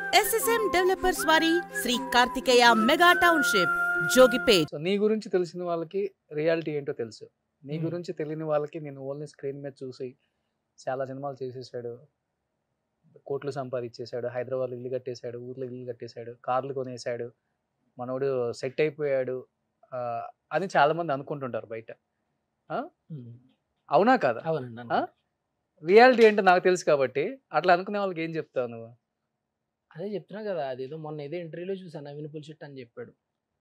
SSM developers వారి Shri Karthikeya mega township Jogipet so నీ గురించి తెలిసిన వాళ్ళకి రియాలిటీ ఏంటో తెలుసు నీ Hmm. గురించి తెలియని వాళ్ళకి నేను ఓన్లీ స్క్రీన్ మీద చూసి చాలా సినిమాలు చేసేసాడు కోట్లు సంపాదించేశాడు హైదరాబాద్లో ఇల్లు కట్టేశాడు ఊర్లో ఇల్లు కట్టేశాడు కార్లు కొనేశాడు మనోడు సెట్ అయిపోయాడు ఆ, అని చాలా మంది అనుకుంటుంటారు బయట ఉమ్. అవునా కాదా అవునండి ఆ? అవును. రియాలిటీ ఏంటో నాకు తెలుసు కాబట్టి అట్లా అనుకునే వాళ్ళకి ఏం చెప్తావు నువ్వు అదే చెప్తున్నా కదా అదేదో మొన్న ఏదో ఇంటర్వ్యూలో చూసాను నవీన్ పులిశెట్టి అని చెప్పాడు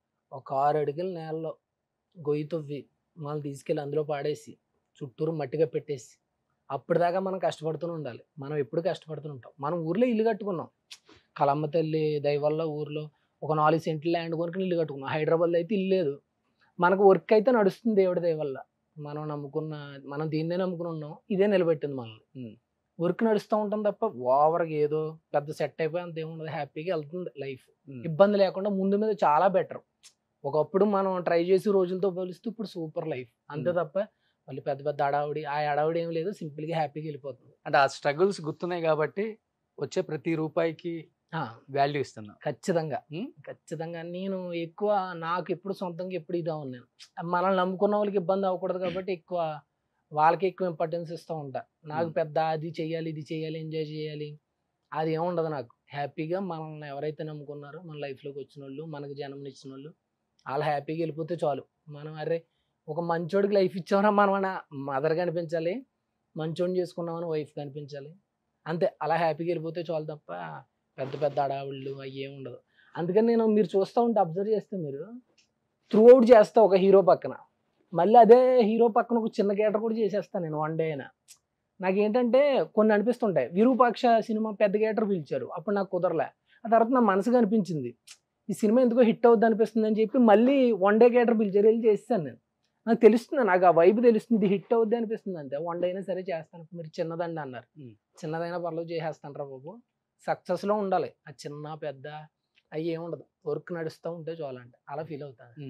ఒక ఆరు అడుగుల నేలలో గొయ్యి తవ్వి మనం తీసుకెళ్ళి అందులో పాడేసి చుట్టూరు మట్టిగా పెట్టేసి అప్పటిదాకా మనం కష్టపడుతూనే ఉండాలి మనం ఎప్పుడు కష్టపడుతూ ఉంటాం మనం ఊర్లో ఇల్లు కట్టుకున్నాం కలమ్మ తల్లి దయ వల్ల ఊర్లో ఒక నాలుగు సెంట్లు ల్యాండ్ కొనుక్కుని ఇల్లు కట్టుకున్నాం హైదరాబాద్లో అయితే ఇల్లు లేదు మనకు వర్క్ అయితే నడుస్తుంది దేవుడి దయ వల్ల మనం నమ్ముకున్న మనం దీన్నే నమ్ముకుని ఉన్నాం ఇదే నిలబెట్టింది మనల్ని Hmm. వర్క్ నడుస్తూ ఉంటాం తప్ప ఓవర్గా ఏదో పెద్ద సెట్ అయిపోయి అంత ఏముండదు హ్యాపీగా వెళ్తుంది లైఫ్ Hmm. ఇబ్బంది లేకుండా ముందు మీద చాలా బెటర్ ఒకప్పుడు మనం ట్రై చేసి రోజులతో పోలిస్తే ఇప్పుడు సూపర్ లైఫ్ అంతే Hmm. తప్ప మళ్ళీ పెద్ద పెద్ద అడావుడి ఆ అడావుడి ఏం లేదు సింపుల్గా హ్యాపీగా వెళ్ళిపోతుంది అంటే ఆ స్ట్రగుల్స్ గుర్తున్నాయి కాబట్టి వచ్చే ప్రతి రూపాయికి ఆ, వాల్యూ ఇస్తున్నా ఖచ్చితంగా Hmm? ఖచ్చితంగా నేను ఎక్కువ నాకు ఎప్పుడు సొంతంగా ఎప్పుడు ఇదా ఉన్నాను మనల్ని నమ్ముకున్న వాళ్ళకి ఇబ్బంది అవ్వకూడదు కాబట్టి ఎక్కువ వాళ్ళకి ఎక్కువ ఇంపార్టెన్స్ ఇస్తూ ఉంటా నాకు Hmm. పెద్ద అది చెయ్యాలి ఇది చెయ్యాలి ఎంజాయ్ చేయాలి అది ఏముండదు నాకు హ్యాపీగా మనల్ని ఎవరైతే నమ్ముకున్నారో మన లైఫ్లోకి వచ్చిన వాళ్ళు మనకు జన్మనిచ్చిన వాళ్ళు వాళ్ళు హ్యాపీగా వెళ్ళిపోతే చాలు మనం అరే ఒక మంచోడికి లైఫ్ ఇచ్చామరా మనం మన మదర్ కనిపించాలి మంచోడిని చేసుకున్నామని వైఫ్ కనిపించాలి అంతే అలా హ్యాపీగా వెళ్ళిపోతే చాలు తప్ప పెద్ద పెద్ద అడావుళ్ళు అవి ఏమి ఉండదు అందుకని నేను మీరు చూస్తూ ఉంటే అబ్జర్వ్ చేస్తే మీరు త్రూ అవుట్ చేస్తా ఒక హీరో పక్కన మళ్ళీ అదే హీరో పక్కన ఒక చిన్న క్యారెక్టర్ కూడా చేసేస్తాను నేను వన్ డే అయినా నాకేంటంటే కొన్ని అనిపిస్తుంటాయి విరూపాక్ష సినిమా పెద్ద క్యారెక్టర్ పిలిచారు అప్పుడు నాకు కుదరలే ఆ తర్వాత నా మనసుకు అనిపించింది ఈ సినిమా ఎందుకో హిట్ అవుద్ది అనిపిస్తుంది అని చెప్పి మళ్ళీ వన్ డే క్యారెక్టర్ పిలిచారు వెళ్ళి చేస్తాను నేను నాకు తెలుస్తుంది నాకు ఆ వైబ్ తెలుస్తుంది హిట్ అవుద్ది అనిపిస్తుంది అంతే వన్ డే అయినా సరే చేస్తాను మీరు చిన్నదండి అన్నారు Hmm. చిన్నదైనా పర్లేదు చేసేస్తాను రా బాబు సక్సెస్లో ఉండాలి ఆ చిన్న పెద్ద అవి ఏముండదు వర్క్ నడుస్తూ ఉంటే చాలంటే అలా ఫీల్ అవుతాను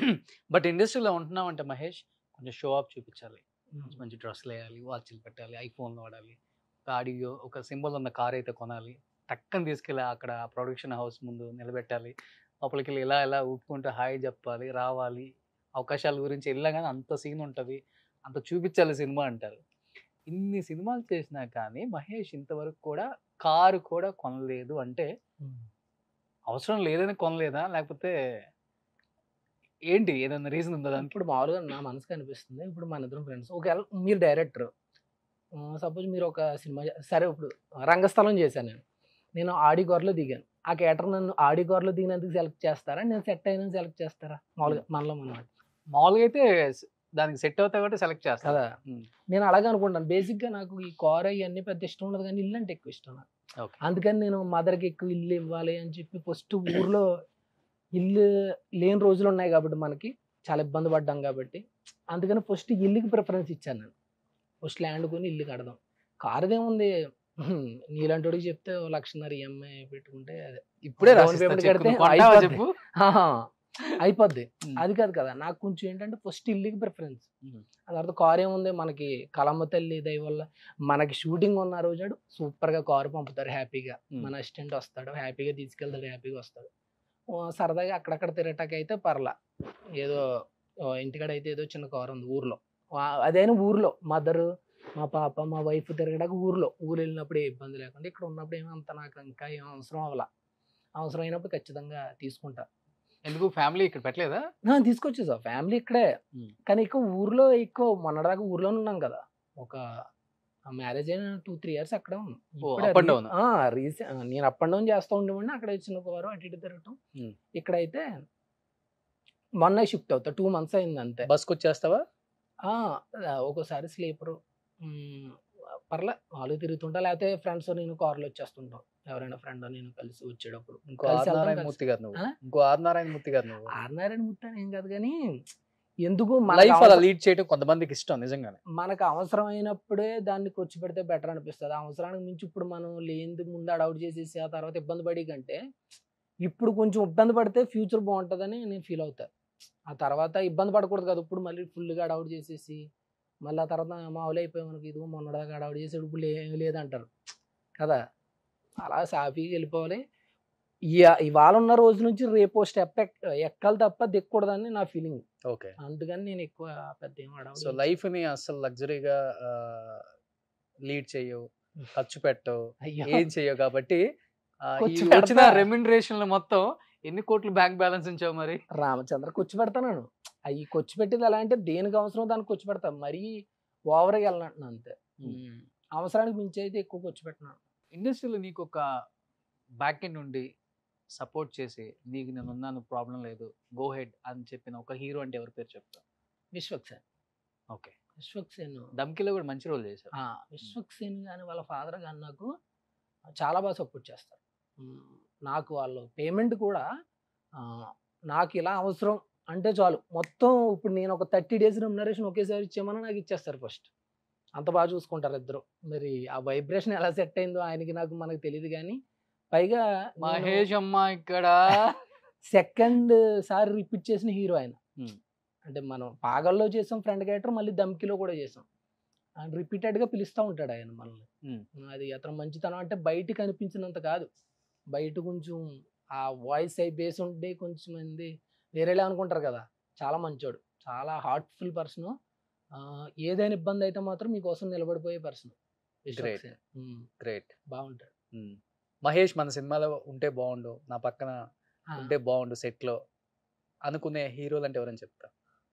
బట్ ఇండస్ట్రీలో ఉంటున్నాం అంటే మహేష్ కొంచెం షో ఆఫ్ చూపించాలి మంచి మంచి డ్రెస్సులు వేయాలి వాచ్లు పెట్టాలి ఐఫోన్లు వాడాలి ఒక ఆడియో ఒక సింబల్ ఉన్న కార్ అయితే కొనాలి టక్కని తీసుకెళ్ళి అక్కడ ప్రొడక్షన్ హౌస్ ముందు నిలబెట్టాలి లోపలికి వెళ్ళి ఇలా ఇలా ఊపుకుంటూ హాయ్ చెప్పాలి రావాలి అవకాశాల గురించి వెళ్ళగానే అంత సీన్ ఉంటుంది అంత చూపించాలి సినిమా అంటారు ఇన్ని సినిమాలు చేసినా కానీ మహేష్ ఇంతవరకు కూడా కారు కూడా కొనలేదు అంటే అవసరం లేదని కొనలేదా లేకపోతే ఏంటి ఏదైనా రీజన్ ఉందా దానికి ఇప్పుడు మామూలుగా నా మనసుకు అనిపిస్తుంది ఇప్పుడు మన ఇద్దరం ఫ్రెండ్స్ ఒకవేళ మీరు డైరెక్టర్ సపోజ్ మీరు ఒక సినిమా చే- సరే ఇప్పుడు రంగస్థలం చేశాను నేను నేను ఆడి గోరలో దిగాను ఆ క్యాటర్ నన్ను ఆడి గోరలో దిగినందుకు సెలెక్ట్ చేస్తారా నేను సెట్ అయినందుకు సెలెక్ట్ చేస్తారా మామూలుగా మనలో మనం మామూలుగా అయితే స్- దానికి సెట్ అవుతాయి కాబట్టి సెలెక్ట్ చేస్తా కదా ఉమ్. నేను అలాగే అనుకుంటాను బేసిక్గా నాకు ఈ కార్ అవన్నీ పెద్ద ఇష్టం ఉండదు కానీ ఇల్లు అంటే ఎక్కువ ఇష్టం నాకు ఓకే అందుకని నేను మదర్కి ఎక్కువ ఇల్లు ఇవ్వాలి అని చెప్పి ఫస్ట్ ఊర్లో ఇల్లు లేని రోజులు ఉన్నాయి కాబట్టి మనకి చాలా ఇబ్బంది పడ్డాం కాబట్టి అందుకని ఫస్ట్ ఇల్లుకి ప్రిఫరెన్స్ ఇచ్చాను నేను ఫస్ట్ ల్యాండ్ కొని ఇల్లు కడదాం కారుదేముంది నీలాంటి వాడికి చెప్తే ఓ లక్షన్నర ఈఎంఐ పెట్టుకుంటే అదే ఇప్పుడే down రాసిస్తా payment చెక్కు. కడితే నువ్వు కొంటావా అయిపోద్ది. చెప్పు ఆహా, అయిపోద్ది ఉమ్. అది కాదు కదా నాకు కొంచెం ఏంటంటే ఫస్ట్ ఇల్లుకి ప్రిఫరెన్స్ ఉమ్. ఆ తర్వాత కార్ ఏముంది మనకి కలమ్మ తల్లి దయ వల్ల మనకి షూటింగ్ ఉన్న రోజు సూపర్ గా కారు పంపుతారు హ్యాపీగా ఉమ్. మన అసిస్టెంట్ వస్తాడు హ్యాపీగా తీసుకెళ్తాడు హ్యాపీగా వస్తాడు ఓ, సరదాగా అక్కడక్కడ తిరగటానికి అయితే పర్లా ఏదో ఓ, ఇంటికాడ అయితే ఏదో చిన్న కారు ఉంది ఊర్లో వా- అదైనా ఊర్లో మదరు మా పాప మా వైఫ్ తిరగడానికి ఊర్లో ఊరు వెళ్ళినప్పుడు ఏ ఇబ్బంది లేకుండా ఇక్కడ ఉన్నప్పుడు ఏమంత నాకు ఇంకా ఏం అవసరం అవ్వాల అవసరం అయినప్పుడు ఖచ్చితంగా తీసుకుంటా ఎందుకు ఫ్యామిలీ ఇక్కడ పెట్టలేదా ఆ, తీసుకొచ్చేసా ఫ్యామిలీ ఇక్కడే ఉమ్. కానీ ఎక్కువ ఊర్లో ఎక్కువ మొన్నదాకా ఊర్లోనే ఉన్నాం కదా ఒక మ్యారేజ్ అయిన టూ త్రీ ఇయర్స్ అక్కడే ఉన్నాం ఓ, ఇప్పుడే up and రీ- down. ఆ, రీసె- ఆ, నేను అప్ అండ్ డౌన్ చేస్తూ ఉండేవాడిని అక్కడ చిన్న వారు అటు ఇటు తిరగటం ఉమ్. ఇక్కడైతే మొన్న షిఫ్ట్ అవుతా టూ మంత్స్ అయింది అంతే బస్కి వచ్చేస్తావా ఆ, ఆ, ఒక్కోసారి స్లీపరు పర్లే వాళ్ళు తిరుగుతుంటా లేకపోతే ఫ్రెండ్స్ నేను కార్లో వచ్చేస్తుంటాం ఎవరైనా ఫ్రెండ్ నేను కలిసి వచ్చేటప్పుడు ఇంకో కలిసి ఆర్ వెళ్తాం, నారాయణ కలిసి- మూర్తి గారు నువ్వు ఆ? ఇంకో ఆర్ నారాయణ మూర్తి గారు నువ్వు ఆర్నారాయణ ముట్టాను ఏం కాదు కానీ ఎందుకు మనకు లైఫ్ అలా అవసరం- లీడ్ చేయడం కొంతమందికి ఇష్టం నిజంగానే మనకు అవసరమైనప్పుడే దాన్ని ఖర్చు పెడితే బెటర్ అనిపిస్తుంది అవసరానికి మించి ఇప్పుడు మనం లేనిది ముందు అడౌట్ చేసేసి ఆ తర్వాత ఇబ్బంది పడి కంటే ఇప్పుడు కొంచెం ఇబ్బంది పడితే ఫ్యూచర్ బాగుంటుందని నేను ఫీల్ అవుతా ఆ తర్వాత ఇబ్బంది పడకూడదు కదా ఇప్పుడు మళ్ళీ ఫుల్గా అడౌట్ చేసేసి మళ్ళీ ఆ తర్వాత మామూలు అయిపోయి మనకి ఇదిగో మొన్నదాకా అడౌట్ చేసి ఇప్పుడు ఏం లేదంటారు కదా అలా సాఫీగా వెళ్ళిపోవాలి ఇయ- ఇవాళ ఉన్న రోజు నుంచి రేపు స్టెప్ ఎక్కాలి తప్ప దిక్కకూడదని నా ఫీలింగ్ ఓకే అందుకని నేను ఎక్కువ పెద్ద ఏం హడావుడి సో ఏం లైఫ్ ని అసలు లగ్జరీగా లీడ్ చేయవు ఖర్చు పెట్టవు అయ్యో. ఏం చేయవు కాబట్టి ఆ, ఈ ఖర్చు వచ్చిన పెడతా. రెమ్యునరేషన్ మొత్తం ఎన్ని కోట్లు బ్యాంక్ బ్యాలెన్స్ ఉంచావు మరి రామచంద్ర ఖర్చు పెడతాను అవి ఖర్చు పెట్టేది ఎలా అంటే దేనికి అవసరం దానికి ఖర్చు పెడతా మరీ ఓవర్గా వెళ్ళనంటున్నా అంతే Hmm. ఉమ్. అవసరానికి మించి అయితే ఎక్కువ ఖర్చు పెట్టినా ఇండస్ట్రీలో నీకు ఒక బ్యాక్ ఎండ్ నుండి సపోర్ట్ చేసి నీకు నేను ఉన్నాను ప్రాబ్లం లేదు గో హెడ్ అని చెప్పిన ఒక హీరో అంటే ఎవరి పేరు చెప్తా విశ్వక్సేన్ ఓకే విశ్వక్సేన్ దమ్కిలో కూడా మంచి రోల్ చేశారు ఆ, విశ్వక్సేన్ కానీ వాళ్ళ ఫాదర్ కానీ నాకు చాలా బాగా సపోర్ట్ చేస్తారు ఉమ్, నాకు వాళ్ళు పేమెంట్ కూడా ఆ, నాకు ఇలా అవసరం అంటే చాలు మొత్తం ఇప్పుడు నేను ఒక థర్టీ డేస్ రెమ్యునరేషన్ ఒకేసారి ఇచ్చామని నాకు ఇచ్చేస్తారు ఫస్ట్ అంత బాగా చూసుకుంటారు ఇద్దరు మరి ఆ వైబ్రేషన్ ఎలా సెట్ అయిందో ఆయనకి నాకు మనకు తెలియదు కానీ పైగా మహేష్ అమ్మ ఇక్కడ సెకండ్ సారి రిపీట్ చేసిన హీరో ఆయన Hmm. అంటే మనం పాగల్లో చేసాం ఫ్రెండ్ క్యారెక్టర్ మళ్ళీ దమ్కిలో కూడా చేసాం ఆయన రిపీటెడ్ గా పిలుస్తూ ఉంటాడు ఆయన మనల్ని Hmm. అది అతను మంచితనం అంటే బయట కనిపించినంత కాదు బయట కొంచెం ఆ వాయిస్ అయి బేస్ ఉంటే కొంచెం మంది వేరేలా అనుకుంటారు కదా చాలా మంచోడు చాలా హార్ట్ఫుల్ పర్సన్ ఏదైనా ఇబ్బంది అయితే మాత్రం మీకోసం నిలబడిపోయే పర్సన్ Great. గ్రేట్ బాగుంటాడు మహేష్ మన సినిమాలో ఉంటే బాగుండు నా పక్కన ఆ, ఉంటే బాగుండు సెట్ లో అనుకునే హీరోలు అంటే ఎవరని చెప్తా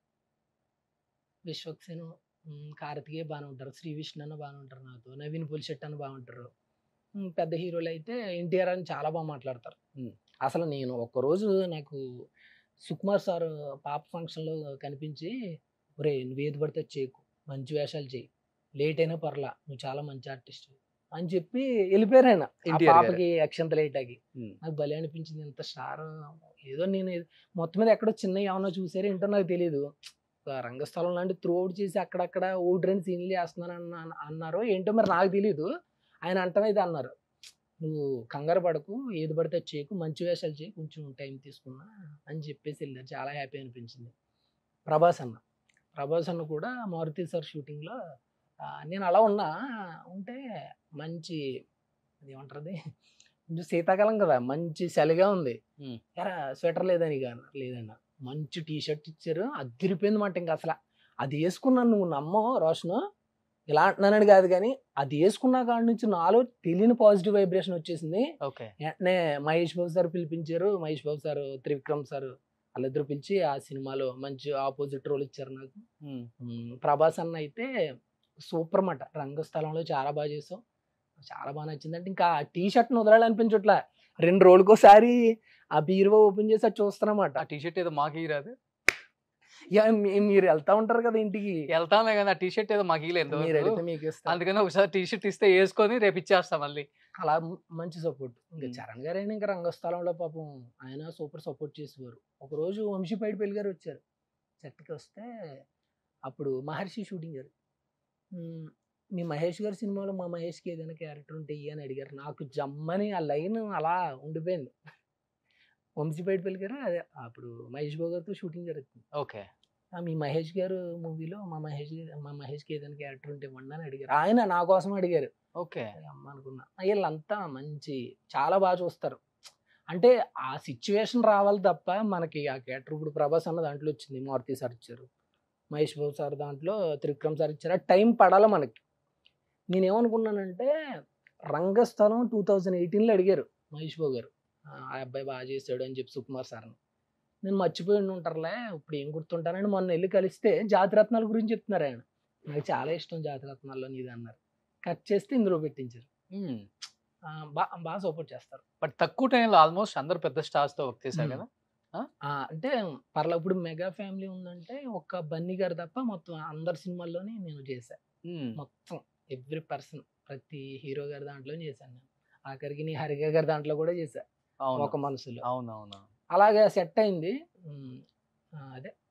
విశ్వక్సేన్ ఉమ్, కార్తికేయ బాగానే ఉంటారు శ్రీ విష్ణు అన్న బాగానే ఉంటారు నాతో నవీన్ పులిశెట్టి అన్న బాగుంటారు ఉమ్, పెద్ద హీరోలు అయితే ఎన్టీఆర్ అని చాలా బాగా మాట్లాడతారు ఉమ్. అసలు నేను ఒక్కరోజు నాకు సుకుమార్ సార్ పాప ఫంక్షన్లో కనిపించి ఒరే నువ్వు ఏది పడితే అది చేయకు మంచి వేషాలు చేయి లేట్ అయినా పర్లా నువ్వు చాలా మంచి ఆర్టిస్ట్ అని చెప్పి వెళ్ళిపోయారు ఆయన ఆ ఎన్టీఆర్ గారు. పాపకి అక్షంత లేట్ ఆగి ఉమ్. నాకు భలే అనిపించింది ఎంత స్టార్ ఏదో నేను ఏదో- మొత్తం మీద ఎక్కడో చిన్న ఏమన్నా చూసారో ఏంటో నాకు తెలియదు ఒక రంగస్థలం లాంటి త్రూ అవుట్ చేసి అక్కడక్కడ ఓడి రెండు సీన్లు చేస్తున్నాను అన్న అన్నారో ఏంటో మరి నాకు తెలియదు ఆయన అంటమైతే అన్నారు నువ్వు కంగారు పడకు ఏది పడితే అది చేయకు మంచి వేషాలు చేయి కొంచెం టైం తీసుకున్నా అని చెప్పేసి వెళ్ళారు చాలా హ్యాపీ అనిపించింది ప్రభాస్ అన్న ప్రభాస్ అన్న కూడా మారుతి సార్ షూటింగ్లో నేను అలా ఉన్నా ఉంటే మంచి అది ఏమంటారు అది? కొంచెం శీతాకాలం కదా మంచి చలిగా ఉంది Hmm. ఎరా స్వెటర్ లేదని ఇక అన్నారు. లేదన్న మంచి టీ షర్ట్ ఇచ్చారు అదిరిపోయింది మాట ఇంకా అసలు అది వేసుకున్నాను నువ్వు నమ్మో రోషను ఇలా అంటున్నానని కాదు కానీ అది వేసుకున్నా కాడి నుంచి నాలో తెలియని పాజిటివ్ వైబ్రేషన్ వచ్చేసింది ఓకే వెంటనే మహేష్ బాబు సార్ పిలిపించారు మహేష్ బాబు సార్ త్రివిక్రమ్ సార్ వాళ్ళిద్దరు పిలిచి ఆ సినిమాలో మంచి ఆపోజిట్ రోల్ ఇచ్చారు నాకు ఉమ్. ఉమ్, ప్రభాస్ అన్న అయితే సూపర్ అన్నమాట రంగస్థలంలో చాలా బాగా చేసాం చాలా బాగా నచ్చింది అంటే ఇంకా టీ షర్ట్ని వదలాలనిపించట్లా రెండు రోజులకోసారి ఆ బీరువా ఓపెన్ చేసి అది చూస్తానమాట ఆ టీ షర్ట్ ఏదో మాకు ఇరాదు యా, మీ- మీరు వెళ్తా ఉంటారు కదా ఇంటికి వెళ్తామే కానీ ఆ టీ షర్ట్ ఏదో మాకు ఇలేదు మీరు అడిగితే మీకు ఇస్తారు అందుకని ఒకసారి టీ షర్ట్ ఇస్తే వేసుకొని రేపు ఇచ్చేస్తాం మళ్ళీ అలా మ- మంచి సపోర్ట్ ఇంకా ఉమ్. చరణ్ గారు అయినా ఇంకా రంగస్థలంలో పాపం ఆయన సూపర్ సపోర్ట్ చేసేవారు ఒకరోజు వంశీపైడి పెళ్లి గారు వచ్చారు సెట్కి వస్తే అప్పుడు మహర్షి షూటింగ్ గారు ఉమ్, మీ మహేష్ గారి సినిమాలో మా మహేష్కి ఏదైనా క్యారెక్టర్ ఉంటే ఇయ్యి అని అడిగారు నాకు జమ్మని ఆ లైన్ అలా ఉండిపోయింది వంశీపైడి పెళ్లి గారు అదే అప్పుడు మహేష్ బాబు గారితో షూటింగ్ జరుగుతుంది ఓకే ఆ, మీ మహేష్ గారు మూవీలో మా మహేష్ గారు- మా మహేష్కి ఏదైనా క్యారెక్టర్ ఉంటే ఇవ్వండి అని అడిగారు ఆయన నా కోసం అడిగారు ఓకే అమ్మ అనుకున్నా వీళ్ళంతా మంచి చాలా బాగా చూస్తారు అంటే ఆ సిచ్యువేషన్ రావాలి తప్ప మనకి ఆ క్యారెక్టర్ ఇప్పుడు ప్రభాస్ అన్న దాంట్లో వచ్చింది మారుతి సార్ ఇచ్చారు మహేష్ బాబు సార్ దాంట్లో త్రివిక్రమ్ సార్ ఇచ్చారు ఆ టైం పడాలి మనకి నేనేమనుకున్నానంటే రంగస్థలం టూ థౌజండ్ ఎయిటీన్లో అడిగారు మహేష్ బాబు గారు ఆ ఆ అబ్బాయి బాగా చేశాడు అని చెప్పి సుకుమార్ సార్ని నేను మర్చిపోయి ఉండి ఉంటారులే ఇప్పుడు ఏం గుర్తుంటానని మొన్న వెళ్ళి కలిస్తే జాతిరత్నాల గురించి చెప్తున్నారు ఆయన నాకు చాలా ఇష్టం జాతిరత్నాల్లో నీది అన్నారు కట్ చేస్తే ఇందులో పెట్టించారు ఆ, బా బాగా సపోర్ట్ చేస్తారు బట్ తక్కువ టైంలో ఆల్మోస్ట్ అందరు పెద్ద స్టార్స్ తో వర్క్ చేశారు ఉమ్. కదా ఆ, అంటే పర్లే ఇప్పుడు మెగా ఫ్యామిలీ ఉందంటే ఒక్క బన్నీ గారు తప్ప మొత్తం అందరి సినిమాల్లోనే నేను చేశాను ఉమ్. మొత్తం ఎవ్రీ పర్సన్ ప్రతి హీరో గారి దాంట్లో చేశాను నేను ఆఖరికి నీ హరిగా గారి దాంట్లో కూడా చేశా అవును ఒక మనసులో అవునవును అలాగే సెట్ అయింది ఉమ్, ఆ, అదే